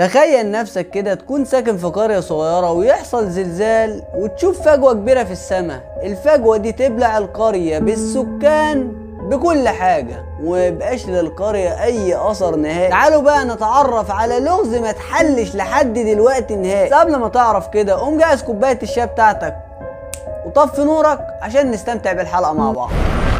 تخيل نفسك كده تكون ساكن في قرية صغيرة ويحصل زلزال وتشوف فجوة كبيرة في السماء الفجوة دي تبلع القرية بالسكان بكل حاجة وميبقاش للقرية أي أثر نهائي تعالوا بقى نتعرف على لغز ما تحلش لحد دلوقتي نهائي بس قبل ما تعرف كده قوم جهز كوباية الشاي بتاعتك وطفي نورك عشان نستمتع بالحلقة مع بعض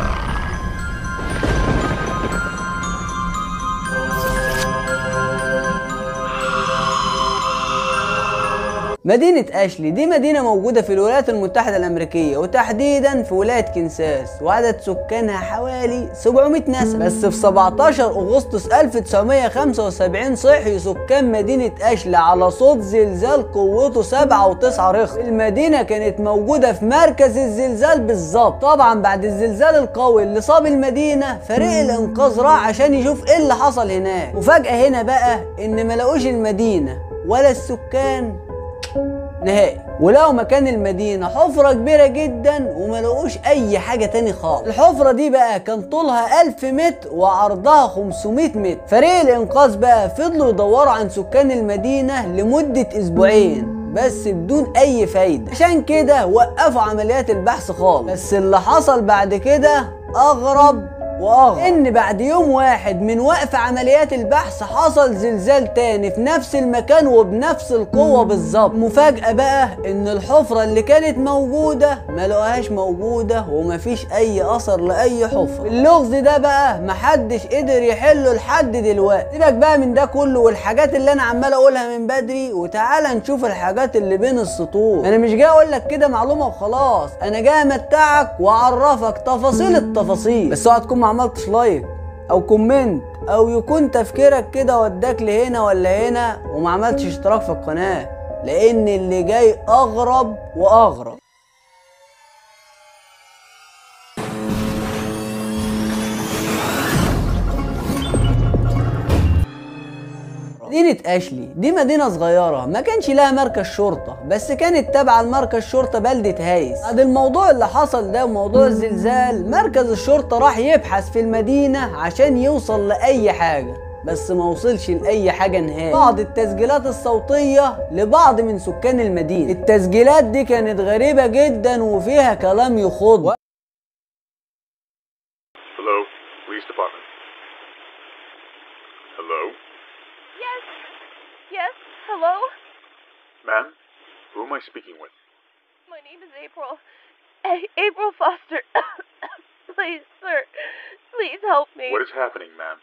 مدينة أشلي دي مدينة موجودة في الولايات المتحدة الأمريكية وتحديدا في ولاية كنساس وعدد سكانها حوالي 700 نسمة بس في 17 أغسطس 1975 صحي سكان مدينة أشلي على صوت زلزال قوته 7.9 رخ المدينة كانت موجودة في مركز الزلزال بالظبط طبعا بعد الزلزال القوي اللي صاب المدينة فريق الإنقاذ راح عشان يشوف إيه اللي حصل هناك وفجأة هنا بقى إن ملاقوش المدينة ولا السكان نهائي ولقوا مكان المدينة حفرة كبيرة جدا وما لقوش أي حاجة تاني خالص الحفرة دي بقى كان طولها 1000 متر وعرضها 500 متر فريق الإنقاذ بقى فضلوا يدوروا عن سكان المدينة لمدة أسبوعين بس بدون اي فايدة عشان كده وقفوا عمليات البحث خالص بس اللي حصل بعد كده اغرب واغرب ان بعد يوم واحد من وقف عمليات البحث حصل زلزال تاني في نفس المكان وبنفس القوة بالظبط مفاجأة بقى ان الحفرة اللي كانت موجودة ما لقوهاش موجودة ومفيش اي اثر لاي حفرة اللغز ده بقى محدش قدر يحله لحد دلوقتي سيبك بقى من ده كله والحاجات اللي انا عمال اقولها من بدري وتعالى نشوف الحاجات اللي بين السطور انا مش جاي اقول لك كده معلومة وخلاص انا جاي امتعك واعرفك تفاصيل التفاصيل بس اوعى تكون ما عملتش لايك او كومنت او يكون تفكيرك كده وداك لهنا ولا هنا وما عملتش اشتراك في القناة لان اللي جاي اغرب واغرب مدينة أشلي دي مدينة صغيرة ما كانش لها مركز شرطة بس كانت تابعة لمركز شرطة بلدة هايس بعد الموضوع اللي حصل ده وموضوع الزلزال مركز الشرطة راح يبحث في المدينة عشان يوصل لأي حاجة بس ما وصلش لأي حاجة نهائي بعض التسجيلات الصوتية لبعض من سكان المدينة التسجيلات دي كانت غريبة جدا وفيها كلام يخض Hello, police department. Hello, Yes. Yes. Hello. ma'am. Who am I speaking with? My name is April. A- April Foster. please, sir. Please help me. What is happening, ma'am?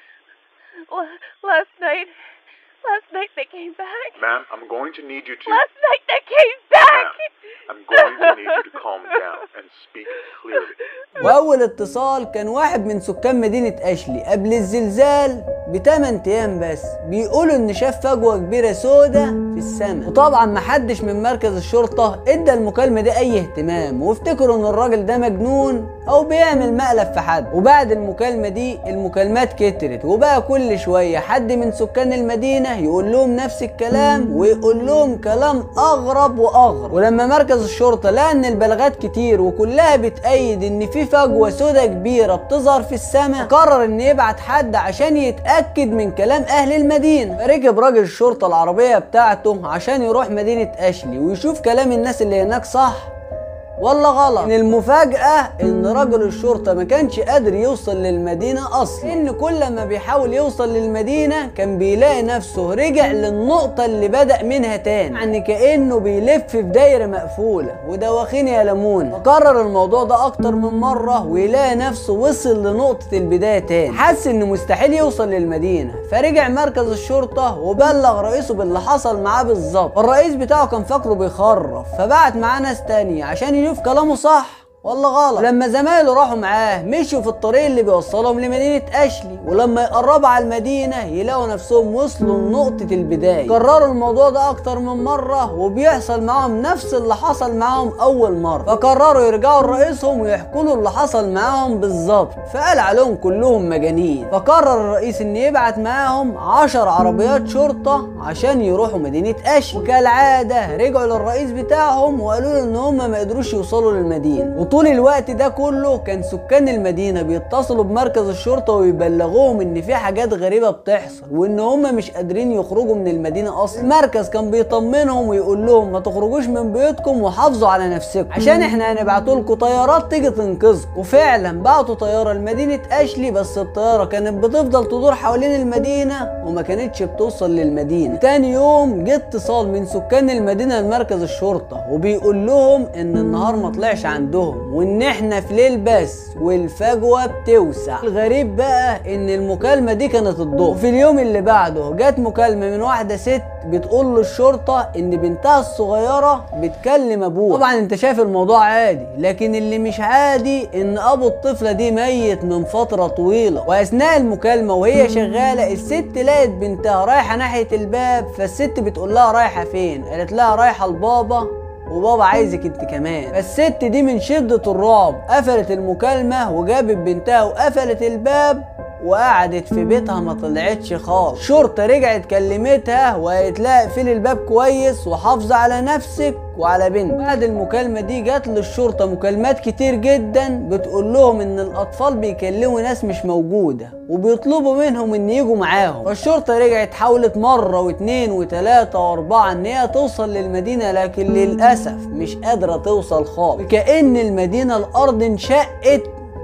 L- last night. Last night they came back. Ma'am, I'm going to need you to. Last night they came back. I'm going to need you to calm down and speak clearly. واول اتصال كان واحد من سكان مدينة اشلي قبل الزلزال بتمن ايام بس بيقولوا ان شاف فجوة كبيرة سودة في السماء وطبعا محدش من مركز الشرطة ادى المكالمة دي اي اهتمام وافتكروا ان الراجل ده مجنون او بيعمل مقلب في حد وبعد المكالمة دي المكالمات كترت وبقى كل شوية حد من سكان المدينة يقول لهم نفس الكلام ويقول لهم كلام اغرب واغرب ولما مركز الشرطة لقى ان البلاغات كتير وكلها بتأيد ان في فجوة سودة كبيرة بتظهر في السماء قرر ان يبعت حد عشان يتأكد من كلام اهل المدينة فركب راجل الشرطة العربية بتاعته عشان يروح مدينة اشلي ويشوف كلام الناس اللي هناك صح ولا غلط ان المفاجأة ان رجل الشرطة ما كانش قادر يوصل للمدينة اصلا ان كل ما بيحاول يوصل للمدينة كان بيلاقي نفسه رجع للنقطة اللي بدأ منها تاني يعني كأنه بيلف في دايرة مقفولة ودواخين يا ليمون فكرر الموضوع ده اكتر من مرة ويلاقي نفسه وصل لنقطة البداية تاني حس انه مستحيل يوصل للمدينة فرجع مركز الشرطة وبلغ رئيسه باللي حصل معاه بالظبط الرئيس بتاعه كان فاكره بيخرف فبعت معاه ناس تانية عشان يشوف كلامه صح ولا غلط لما زمايله راحوا معاه مشوا في الطريق اللي بيوصلهم لمدينة أشلي ولما يقربوا على المدينة يلاقوا نفسهم وصلوا لنقطة البداية كرروا الموضوع ده أكتر من مرة وبيحصل معاهم نفس اللي حصل معاهم أول مرة فقرروا يرجعوا لرئيسهم ويحكوا له اللي حصل معاهم بالظبط فقال عليهم كلهم مجانين فقرر الرئيس إن يبعت معاهم عشر عربيات شرطة عشان يروحوا مدينة أشلي وكالعادة رجعوا للرئيس بتاعهم وقالوا له إن هم ما قدروش يوصلوا للمدينة وطول وطول الوقت ده كله كان سكان المدينة بيتصلوا بمركز الشرطة ويبلغوهم ان في حاجات غريبة بتحصل وان هم مش قادرين يخرجوا من المدينة اصلا المركز كان بيطمنهم ويقول لهم ما تخرجوش من بيوتكم وحافظوا على نفسكم عشان احنا هنبعتوا لكم طيارات تيجي تنقذكم وفعلا بعتوا طيارة لمدينة اشلي بس الطيارة كانت بتفضل تدور حوالين المدينة وما كانتش بتوصل للمدينة تاني يوم جه اتصال من سكان المدينة لمركز الشرطة وبيقول لهم ان النهار ما طلعش عندهم وان احنا في ليل بس والفجوة بتوسع الغريب بقى ان المكالمة دي كانت الظهر في اليوم اللي بعده جت مكالمة من واحدة ست بتقول للشرطة ان بنتها الصغيرة بتكلم ابوها طبعا انت شايف الموضوع عادي لكن اللي مش عادي ان ابو الطفلة دي ميت من فترة طويلة واثناء المكالمة وهي شغالة الست لقت بنتها رايحة ناحية الباب فالست بتقول لها رايحة فين قالت لها رايحة لبابا وبابا عايزك انت كمان فالست دي من شدة الرعب قفلت المكالمة وجابت بنتها وقفلت الباب وقعدت في بيتها ما طلعتش خالص الشرطة رجعت كلمتها وقالت لها اقفلي الباب كويس وحافظي على نفسك وعلى بنت بعد المكالمة دي جات للشرطة مكالمات كتير جدا بتقول لهم ان الاطفال بيكلموا ناس مش موجودة وبيطلبوا منهم ان يجوا معاهم فالشرطة رجعت حاولت مرة واتنين وتلاتة واربعة ان هي توصل للمدينة لكن للأسف مش قادرة توصل خالص كأن المدينة الارض انشقت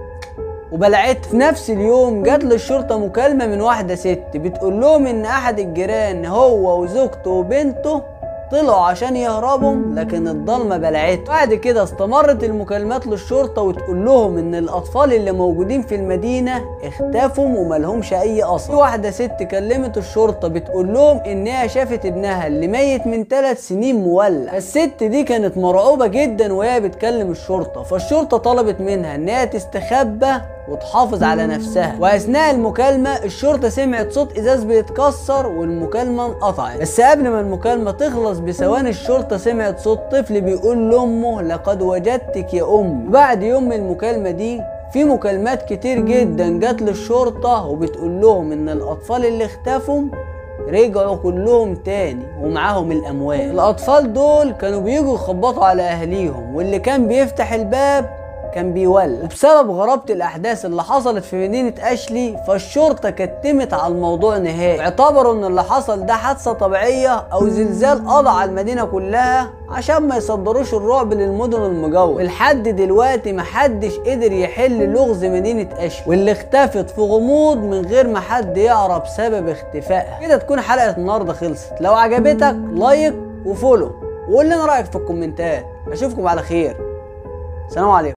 وبلعت في نفس اليوم جات للشرطة مكالمة من واحدة ست بتقول لهم إن أحد الجيران هو وزوجته وبنته طلعوا عشان يهربوا لكن الضلمة بلعته بعد كده استمرت المكالمات للشرطة وتقول لهم ان الاطفال اللي موجودين في المدينة اختفوا وملهمش اي اثر في واحدة ست كلمت الشرطة بتقول لهم ان هي شافت ابنها اللي ميت من ثلاث سنين مولع فالست دي كانت مرعوبة جدا وهي بتكلم الشرطة فالشرطة طلبت منها ان هي تستخبى وتحافظ على نفسها واثناء المكالمه الشرطه سمعت صوت ازاز بيتكسر والمكالمه انقطعت بس قبل ما المكالمه تخلص بثواني الشرطه سمعت صوت طفل بيقول لامه لقد وجدتك يا امي بعد يوم من المكالمه دي في مكالمات كتير جدا جات للشرطه وبتقول لهم ان الاطفال اللي اختفوا رجعوا كلهم تاني ومعاهم الاموال الاطفال دول كانوا بيجوا يخبطوا على اهليهم واللي كان بيفتح الباب كان بيولع وبسبب غرابة الأحداث اللي حصلت في مدينة أشلي فالشرطة كتمت على الموضوع نهائي اعتبروا إن اللي حصل ده حادثة طبيعية أو زلزال قضى على المدينة كلها عشان ما يصدروش الرعب للمدن المجاورة ولحد دلوقتي محدش قدر يحل لغز مدينة أشلي واللي اختفت في غموض من غير ما حد يعرف سبب اختفائها كده تكون حلقة النهاردة خلصت لو عجبتك لايك وفولو وقول لنا رأيك في الكومنتات أشوفكم على خير سلام عليكم